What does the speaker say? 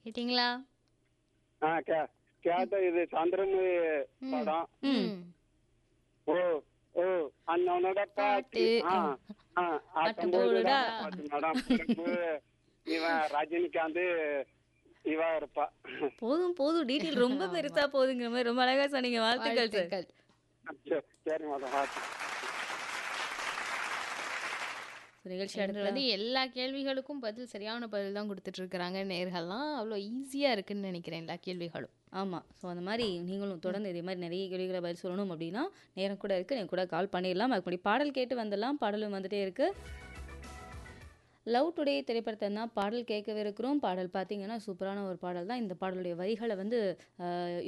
கேட்டிங்களா ஆ கே கேட்ட இது சந்திரமுகி படம் ம் ஓ ஓ அண்ணனோட பாட்டு ஆ ஆ ஆட்டம் போடுடா பாட்டு மேடம் பிறப்பு இவன் ரஜினிகாந்த் இவா இருப்பா போதும் போதும் டீட்டெயில் ரொம்ப பெருசா போதுங்கிற மாதிரி ரொம்ப அழகா சொன்னீங்க வாழ்த்துக்கள் சார் வாழ்த்துக்கள் சரி, சரி மேடம் வாழ்த்து நிகழ்ச்சி இன்று அடுத்து வந்து எல்லா கேள்விகளுக்கும் பதில் சரியான பதில் தான் கொடுத்துட்டு இருக்கிறாங்க நேர்கள்லாம் அவ்வளோ ஈஸியாக இருக்குன்னு நினைக்கிறேன் எல்லா கேள்விகளும் ஆமாம் ஸோ அந்த மாதிரி நீங்களும் தொடர்ந்து இதே மாதிரி நிறைய கேள்விகளை பதில் சொல்லணும் அப்படின்னா நேரம் கூட இருக்குது நீங்கள் கூட கால் பண்ணிடலாம் அதுக்கு முன்னாடி பாடல் கேட்டு வந்துடலாம் பாடலும் வந்துட்டே இருக்கு லவ் டுடே திரைப்படத்தை தான் பாடல் கேட்கவே இருக்கிறோம் பாடல் பார்த்தீங்கன்னா சூப்பரான ஒரு பாடல் தான் இந்த பாடலுடைய வரிகளை வந்து